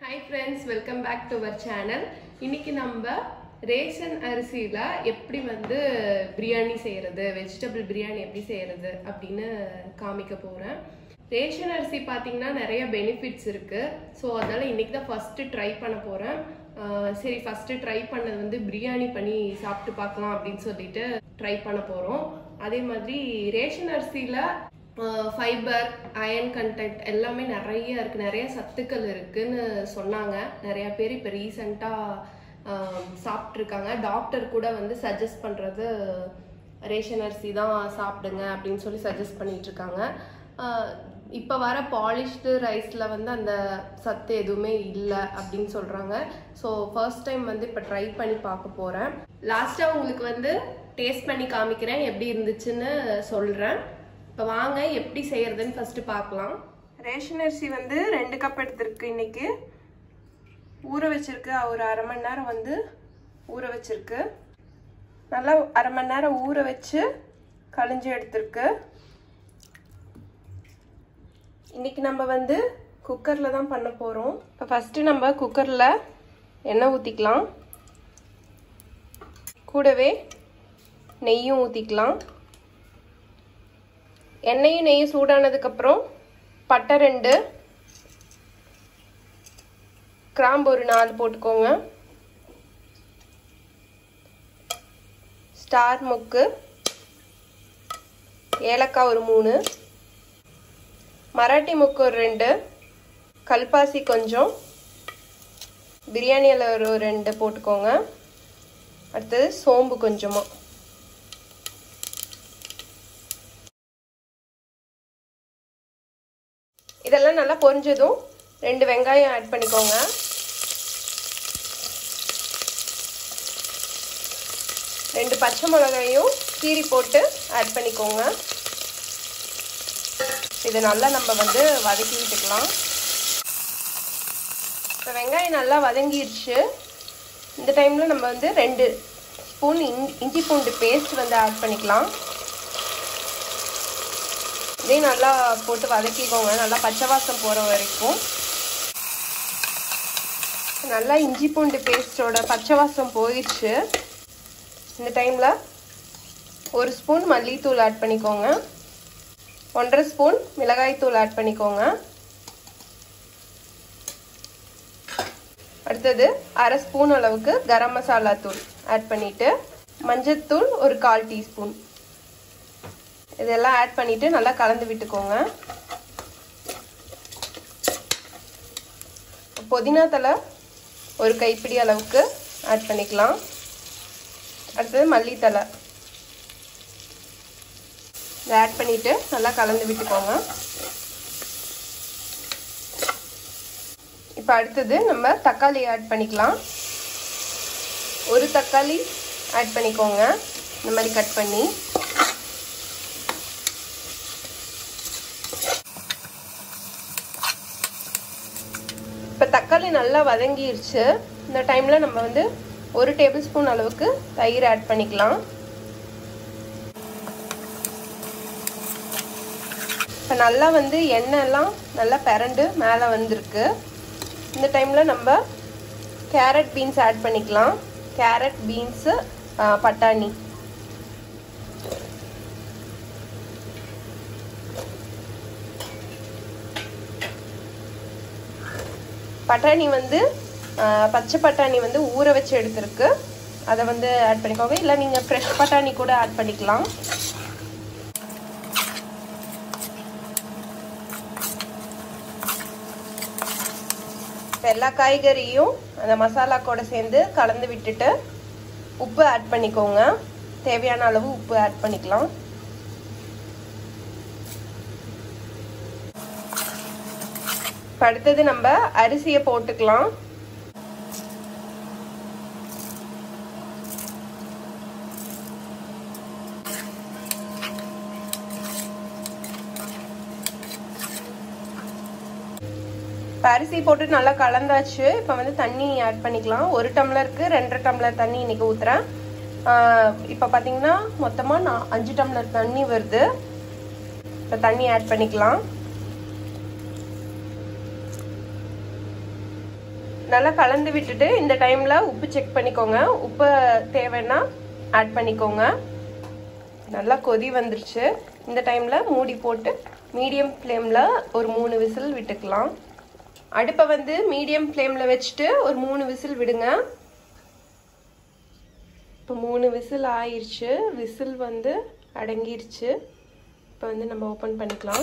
hi friends welcome back to our channel இன்னைக்கு நம்ம ration அரிசியில் எப்படி வந்து பிரியாணி செய்கிறது வெஜிடபிள் பிரியாணி எப்படி செய்கிறது அப்படின்னு காமிக்க போகிறேன் ரேஷன் அரிசி பார்த்தீங்கன்னா நிறைய பெனிஃபிட்ஸ் இருக்குது ஸோ அதனால் இன்னைக்கு தான் ஃபஸ்ட்டு ட்ரை பண்ண போகிறேன் சரி ஃபஸ்ட்டு ட்ரை பண்ணது வந்து பிரியாணி பண்ணி சாப்பிட்டு பார்க்கலாம் அப்படின்னு சொல்லிட்டு ட்ரை பண்ண போகிறோம் அதே மாதிரி ரேஷன் அரிசியில் ஃபைபர் அயன் கண்டென்ட் எல்லாமே நிறைய இருக்குது நிறைய சத்துக்கள் இருக்குன்னு சொன்னாங்க நிறைய பேர் இப்போ ரீசண்டாக சாப்பிட்ருக்காங்க டாக்டர் கூட வந்து சஜஸ்ட் பண்ணுறது ரேஷன் அரிசி தான் சாப்பிடுங்க அப்படின்னு சொல்லி சஜஸ்ட் பண்ணிட்டு இருக்காங்க இப்போ வர பாலிஷ்டு ரைஸில் வந்து அந்த சத்து எதுவுமே இல்லை அப்படின்னு சொல்கிறாங்க ஸோ ஃபர்ஸ்ட் டைம் வந்து இப்போ ட்ரை பண்ணி பார்க்க போகிறேன் லாஸ்ட்டாக உங்களுக்கு வந்து டேஸ்ட் பண்ணி காமிக்கிறேன் எப்படி இருந்துச்சுன்னு சொல்கிறேன் இப்போ வாங்க எப்படி செய்யறதுன்னு ஃபர்ஸ்ட் பார்க்கலாம் ரேஷன் அரிசி வந்து ரெண்டு கப் எடுத்திருக்கு இன்னைக்கு ஊற வச்சிருக்கு ஒரு அரை மணி நேரம் வந்து ஊற வச்சிருக்கு நல்லா அரை மணி நேரம் ஊற வச்சு கழிஞ்சு எடுத்திருக்கு இன்னைக்கு நம்ம வந்து குக்கரில் தான் பண்ண போகிறோம் இப்போ ஃபஸ்ட்டு நம்ம குக்கரில் எண்ணெய் ஊற்றிக்கலாம் கூடவே நெய்யும் ஊற்றிக்கலாம் எண்ணெயும் நெய்யும் சூடானதுக்கப்புறம் பட்டை ரெண்டு கிராம்பு ஒரு நாலு போட்டுக்கோங்க ஸ்டார் முக்கு ஏலக்காய் ஒரு மூணு மராட்டி முக்கு ஒரு ரெண்டு கல்பாசி கொஞ்சம் பிரியாணி இலை ஒரு ரெண்டு போட்டுக்கோங்க அடுத்தது சோம்பு கொஞ்சமாக இதெல்லாம் நல்லா பொரிஞ்சதும் ரெண்டு வெங்காயம் ஆட் பண்ணிக்கோங்க ரெண்டு பச்சை மிளகாயும் கீரி போட்டு ஆட் பண்ணிக்கோங்க இதை நல்லா நம்ம வந்து வதக்கி விட்டுக்கலாம் இப்போ வெங்காயம் நல்லா வதங்கிடுச்சு இந்த டைமில் நம்ம வந்து ரெண்டு ஸ்பூன் இஞ்சி பூண்டு பேஸ்ட் வந்து ஆட் பண்ணிக்கலாம் இதையும் நல்லா போட்டு வதக்கிக்கோங்க நல்லா பச்சை வாசம் போகிற வரைக்கும் நல்லா இஞ்சி பூண்டு பேஸ்டோட பச்சை வாசம் போயிடுச்சு இந்த டைமில் ஒரு ஸ்பூன் மல்லித்தூள் ஆட் பண்ணிக்கோங்க ஒன்றரை ஸ்பூன் மிளகாய்த்தூள் ஆட் பண்ணிக்கோங்க அடுத்தது அரை ஸ்பூன் அளவுக்கு கரம் மசாலா தூள் ஆட் பண்ணிவிட்டு மஞ்சத்தூள் ஒரு கால் டீஸ்பூன் இதெல்லாம் ஆட் பண்ணிட்டு நல்லா கலந்து விட்டுக்கோங்க புதினா தலை ஒரு கைப்பிடி அளவுக்கு ஆட் பண்ணிக்கலாம் அடுத்தது மல்லித்தலை இதை ஆட் பண்ணிட்டு நல்லா கலந்து விட்டுக்கோங்க இப்போ அடுத்தது நம்ம தக்காளி ஆட் பண்ணிக்கலாம் ஒரு தக்காளி ஆட் பண்ணிக்கோங்க இந்த மாதிரி கட் பண்ணி இப்போ தக்காளி நல்லா வதங்கிருச்சு இந்த டைமில் நம்ம வந்து ஒரு டேபிள் ஸ்பூன் அளவுக்கு தயிர் ஆட் பண்ணிக்கலாம் இப்போ நல்லா வந்து எண்ணெய்லாம் நல்லா பிறண்டு மேலே வந்திருக்கு இந்த டைமில் நம்ம கேரட் பீன்ஸ் ஆட் பண்ணிக்கலாம் கேரட் பீன்ஸு பட்டாணி பட்டாணி வந்து பச்சை பட்டாணி வந்து ஊற வச்சு எடுத்துருக்கு அதை வந்து ஆட் பண்ணிக்கோங்க இல்லை நீங்கள் ஃப்ரெஷ் பட்டாணி கூட ஆட் பண்ணிக்கலாம் எல்லா காய்கறியும் அந்த மசாலா கூட சேர்ந்து கலந்து விட்டுட்டு உப்பு ஆட் பண்ணிக்கோங்க தேவையான அளவு உப்பு ஆட் பண்ணிக்கலாம் அடுத்தது நம்ம அரிசியை போட்டுக்கலாம் இப்போ அரிசி போட்டு நல்லா கலந்தாச்சு இப்போ வந்து தண்ணி ஆட் பண்ணிக்கலாம் ஒரு டம்ளருக்கு ரெண்டரை டம்ளர் தண்ணி இன்னைக்கு ஊற்றுறேன் இப்போ பார்த்தீங்கன்னா மொத்தமாக நான் அஞ்சு டம்ளர் தண்ணி வருது இப்போ தண்ணி ஆட் பண்ணிக்கலாம் நல்லா கலந்து விட்டுட்டு இந்த டைம்ல உப்பு செக் பண்ணிக்கோங்க உப்பு தேவைன்னா ஆட் பண்ணிக்கோங்க நல்லா கொதி வந்துருச்சு இந்த டைம்ல மூடி போட்டு மீடியம் ஃப்ளேம்ல ஒரு மூணு விசில் விட்டுக்கலாம் அடுப்பை வந்து மீடியம் ஃப்ளேம்ல வச்சுட்டு ஒரு மூணு விசில் விடுங்க இப்போ மூணு விசில் ஆயிடுச்சு விசில் வந்து அடங்கிருச்சு இப்போ வந்து நம்ம ஓப்பன் பண்ணிக்கலாம்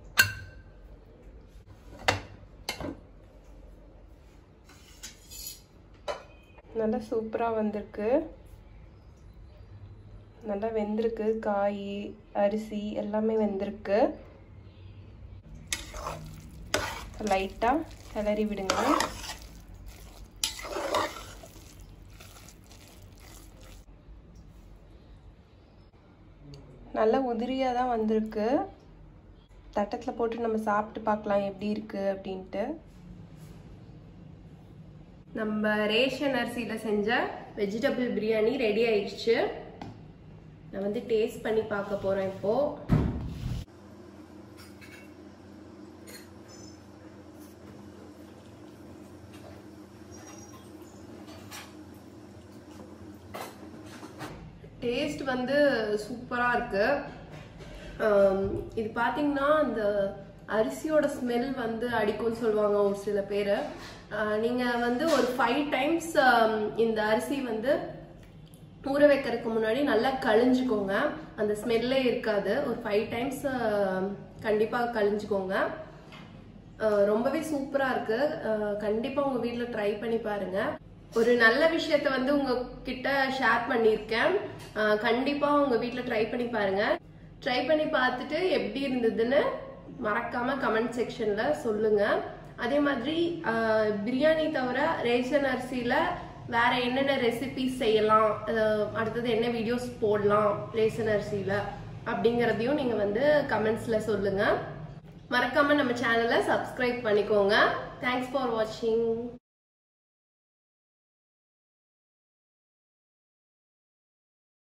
நல்லா சூப்பராக வந்திருக்கு நல்லா வெந்திருக்கு காய் அரிசி எல்லாமே வெந்திருக்கு லைட்டாக கிளறி விடுங்க நல்லா உதிரியாக தான் வந்திருக்கு தட்டத்தில் போட்டு நம்ம சாப்பிட்டு பார்க்கலாம் எப்படி இருக்கு அப்படின்ட்டு நம்ம ரேஷன் அரிசியில் செஞ்ச வெஜிடபிள் பிரியாணி ரெடி ஆயிடுச்சு நான் வந்து டேஸ்ட் பண்ணி பார்க்க போகிறேன் இப்போ டேஸ்ட் வந்து சூப்பராக இருக்கு இது பார்த்தீங்கன்னா அந்த அரிசியோட ஸ்மெல் வந்து அடிக்கும்னு சொல்லுவாங்க ஒரு சில பேர் நீங்கள் வந்து ஒரு ஃபைவ் டைம்ஸ் இந்த அரிசி வந்து ஊற வைக்கிறதுக்கு முன்னாடி நல்லா கழிஞ்சுக்கோங்க அந்த ஸ்மெல்லே இருக்காது ஒரு ஃபைவ் டைம்ஸ் கண்டிப்பாக கழிஞ்சுக்கோங்க ரொம்பவே சூப்பராக இருக்கு கண்டிப்பாக உங்கள் வீட்டில் ட்ரை பண்ணி பாருங்க ஒரு நல்ல விஷயத்த வந்து உங்ககிட்ட ஷேர் பண்ணியிருக்கேன் கண்டிப்பாக உங்கள் வீட்டில் ட்ரை பண்ணி பாருங்க ட்ரை பண்ணி பார்த்துட்டு எப்படி இருந்ததுன்னு மறக்காம கமெண்ட் செக்ஷன்ல சொல்லுங்க அதே மாதிரி பிரியாணி தவிர ரேஷன் அரிசியில வேற என்னென்ன ரெசிபிஸ் செய்யலாம் அடுத்தது என்ன வீடியோஸ் போடலாம் ரேஷன் அரிசியில அப்படிங்கறதையும் நீங்க வந்து கமெண்ட்ஸ்ல சொல்லுங்க மறக்காம நம்ம சேனலை சப்ஸ்கிரைப் பண்ணிக்கோங்க தேங்க்ஸ் ஃபார் வாட்சிங்